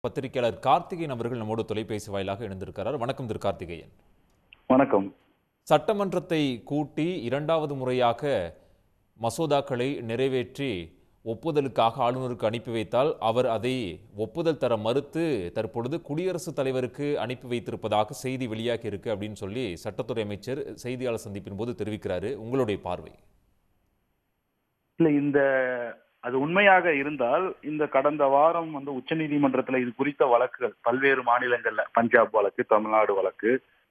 பத்திரிகையாளர் கார்த்திகேயன் அவர்கள் நம்மோடு தொலைபேசி வாயிலாக இணைந்திருக்கிறார் வணக்கம் திரு கார்த்திகேயன் வணக்கம் சட்டமன்றத்தை கூட்டி இரண்டாவது முறையாக மசோதாக்களை நிறைவேற்றி ஒப்புதலுக்காக ஆளுநருக்கு அனுப்பி வைத்தால் அவர் அதை ஒப்புதல் தர மறுத்து தற்பொழுது குடியரசுத் தலைவருக்கு அனுப்பி வைத்திருப்பதாக செய்தி வெளியாகி இருக்கு அப்படின்னு சொல்லி சட்டத்துறை அமைச்சர் செய்தியாளர் சந்திப்பின் போது தெரிவிக்கிறாரு உங்களுடைய பார்வை இல்ல இந்த அது உண்மையாக இருந்தால் இந்த கடந்த வாரம் வந்து உச்சநீதிமன்றத்துல இது குறித்த வழக்குகள் பல்வேறு மாநிலங்கள்ல பஞ்சாப் வழக்கு தமிழ்நாடு வழக்கு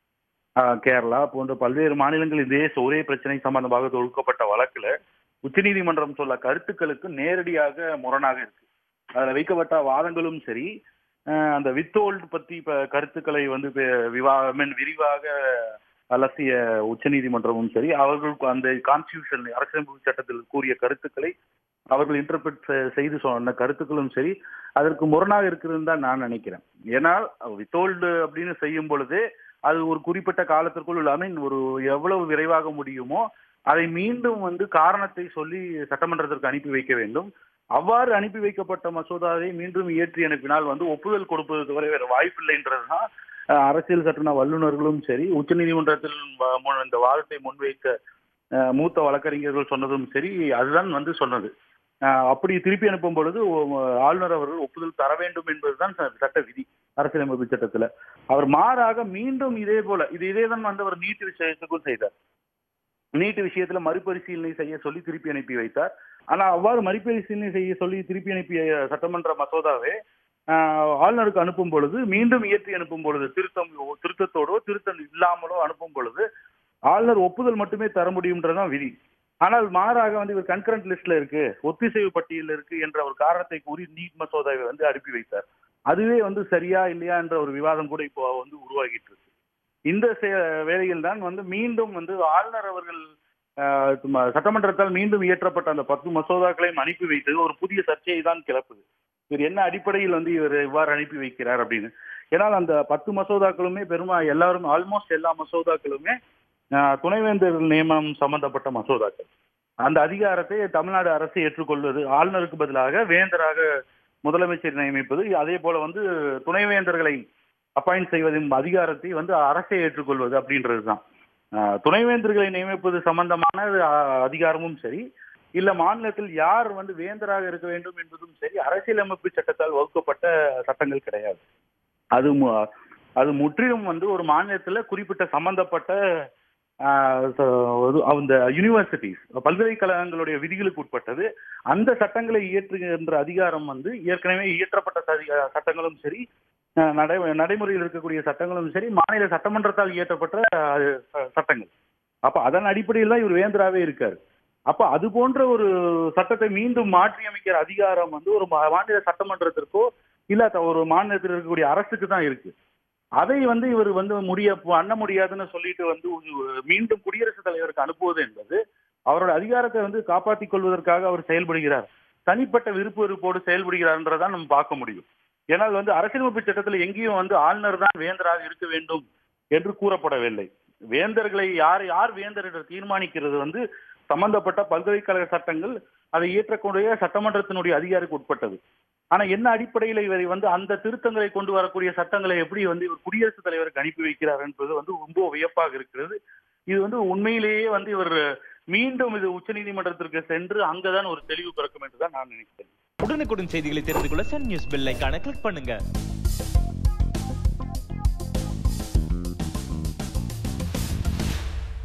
ஆஹ், கேரளா போன்ற பல்வேறு மாநிலங்கள் இதே ஒரே பிரச்சனை சம்பந்தமாக தொடுக்கப்பட்ட வழக்குல உச்சநீதிமன்றம் சொல்ல கருத்துக்களுக்கு நேரடியாக முரணாக இருக்கு அதுல வைக்கப்பட்ட வாதங்களும் சரி ஆஹ், அந்த வித்தோல்டு பத்தி இப்ப கருத்துக்களை வந்து வி- விவா I mean, விரிவாக அலசிய உச்சநீதிமன்றமும் சரி அவர்களுக்கு அந்த கான்ஸ்டியூஷன் அரசியலமைப்பு சட்டத்தில் கூறிய கருத்துக்களை அவர்கள் இன்டர்பிரட் செய்து சொன்ன கருத்துக்களும் சரி அதற்கு முரணாக இருக்கிறதுன்னு தான் நான் நினைக்கிறேன் ஏன்னா வித்தோல்டு அப்படின்னு செய்யும் பொழுது அது ஒரு குறிப்பிட்ட காலத்திற்குள் ஐ மீன் ஒரு எவ்வளவு விரைவாக முடியுமோ அதை மீண்டும் வந்து காரணத்தை சொல்லி சட்டமன்றத்திற்கு அனுப்பி வைக்க வேண்டும் அவ்வாறு அனுப்பி வைக்கப்பட்ட மசோதாவை மீண்டும் இயற்றி அனுப்பினால் வந்து ஒப்புதல் கொடுப்பது தவிர வேற வாய்ப்பில்லைன்றதுதான் அஹ், அரசியல் சட்ட வல்லுநர்களும் சரி உச்சநீதிமன்றத்தில் வ- முன் இந்த வாதத்தை முன்வைத்த அஹ், மூத்த வழக்கறிஞர்கள் சொன்னதும் சரி அதுதான் வந்து சொன்னது அஹ், அப்படி திருப்பி அனுப்பும் பொழுது ஒ- ஆளுநர் அவர்கள் ஒப்புதல் தர வேண்டும் என்பதுதான் ச- சட்ட விதி அரசியலமைப்பு சட்டத்துல அவர் மாறாக மீண்டும் இதே போல இது இதே தான் வந்து அவர் நீட் விஷயத்துக்கும் செய்தார் நீட் விஷயத்துல மறுபரிசீலனை செய்ய சொல்லி திருப்பி அனுப்பி வைத்தார் ஆனா அவ்வாறு மறுபரிசீலனை செய்ய சொல்லி திருப்பி அனுப்பிய சட்டமன்ற மசோதாவே ஆஹ், ஆளுநருக்கு அனுப்பும் பொழுது மீண்டும் இயற்றி அனுப்பும் பொழுது திருத்தம் திருத்தத்தோடோ திருத்தம் இல்லாமலோ அனுப்பும் பொழுது ஆளுநர் ஒப்புதல் மட்டுமே தர முடியும்ன்றதுதான் விதி ஆனால் மாறாக வந்து இவர் கன்கரண்ட் லிஸ்ட்ல இருக்கு ஒத்திசைவு பட்டியலில் இருக்கு என்ற ஒரு காரணத்தை கூறி நீட் மசோதாவை வந்து அனுப்பி வைத்தார் அதுவே வந்து சரியா இல்லையா என்ற ஒரு விவாதம் கூட இப்போ வந்து உருவாகிட்டு இருக்கு இந்த செ- வேளையில் தான் வந்து மீண்டும் வந்து ஆளுநர் அவர்கள் ஆஹ், ம- சட்டமன்றத்தால் மீண்டும் இயற்றப்பட்ட அந்த பத்து மசோதாக்களையும் அனுப்பி வைத்தது ஒரு புதிய சர்ச்சையை தான் கிளப்புது இவர் என்ன அடிப்படையில் வந்து இவர் இவ்வாறு அனுப்பி வைக்கிறார் அப்படின்னு ஏன்னால் அந்த பத்து மசோதாக்களுமே பெருமா எல்லாரும் ஆல்மோஸ்ட் எல்லா மசோதாக்களுமே ஆஹ், துணைவேந்தர் நியமனம் சம்பந்தப்பட்ட மசோதாக்கள் அந்த அதிகாரத்தை தமிழ்நாடு அரசு ஏற்றுக்கொள்வது ஆளுநருக்கு பதிலாக வேந்தராக முதலமைச்சர் நியமிப்பது அதே போல வந்து துணைவேந்தர்களை அப்பாயிண்ட் செய்வதின் அதிகாரத்தை வந்து அரசே ஏற்றுக்கொள்வது அப்படின்றது தான் துணைவேந்தர்களை நியமிப்பது சம்பந்தமான ஆஹ், அதிகாரமும் சரி இல்ல மாநிலத்தில் யார் வந்து வேந்தராக இருக்க வேண்டும் என்பதும் சரி அரசியலமைப்பு சட்டத்தால் வகுக்கப்பட்ட சட்டங்கள் கிடையாது அது மு- அது முற்றிலும் வந்து ஒரு மாநிலத்துல குறிப்பிட்ட சம்பந்தப்பட்ட ஆஹ், ச- ஒரு- அந்த யூனிவர்சிட்டிஸ் பல்கலைக்கழகங்களுடைய விதிகளுக்கு உட்பட்டது அந்த சட்டங்களை இயற்றுகின்ற அதிகாரம் வந்து ஏற்கனவே இயற்றப்பட்ட சதி- சட்டங்களும் சரி அஹ், நடை நடைமுறையில் இருக்கக்கூடிய சட்டங்களும் சரி மாநில சட்டமன்றத்தால் இயற்றப்பட்ட அஹ், ச- சட்டங்கள் அப்ப அதன் அடிப்படையில் தான் இவர் வேந்தராவே இருக்காரு அப்ப அது போன்ற ஒரு சட்டத்தை மீண்டும் மாற்றி அமைக்கிற அதிகாரம் வந்து ஒரு மா- மாநில சட்டமன்றத்திற்கோ இல்ல த- ஒரு மாநிலத்தில் இருக்கக்கூடிய அரசுக்கு தான் இருக்கு அதை வந்து இவர் வந்து முடிய பண்ண முடியாதுன்னு சொல்லிட்டு வந்து ஒரு- மீண்டும் குடியரசுத் தலைவருக்கு அனுப்புவது என்பது அவரோட அதிகாரத்தை வந்து காப்பாற்றிக் கொள்வதற்காக அவர் செயல்படுகிறார் தனிப்பட்ட விருப்பு வெறுப்போடு செயல்படுகிறார்ன்றதான் நம்ம பார்க்க முடியும் ஏன்னால் வந்து அரசியலமைப்பு சட்டத்தில் எங்கேயும் வந்து ஆளுநர் தான் வேந்தராக இருக்க வேண்டும் என்று கூறப்படவில்லை வேந்தர்களை யார் யார் வேந்தர் என்று தீர்மானிக்கிறது வந்து சம்பந்தப்பட்ட பல்கலைக்கழக சட்டங்கள் அதை இயற்றக்கூடிய சட்டமன்றத்தினுடைய அதிகாரிக்கு உட்பட்டது ஆனா என்ன அடிப்படையில் இவரை வந்து அந்த திருத்தங்களை கொண்டு வரக்கூடிய சட்டங்களை எப்படி வந்து இவர் குடியரசுத் தலைவருக்கு அனுப்பி வைக்கிறார் என்பது வந்து ரொம்ப வியப்பாக இருக்கிறது இது வந்து உண்மையிலேயே வந்து இவர் மீண்டும் இது உச்சநீதிமன்றத்திற்கு சென்று அங்கதான் ஒரு தெளிவு பிறக்கும் என்றுதான் நான் நினைக்கிறேன் உடனுக்குடன் செய்திகளை தெரிந்து கொள்ள சன் நியூஸ் பெல் ஐகானை கிளிக் பண்ணுங்க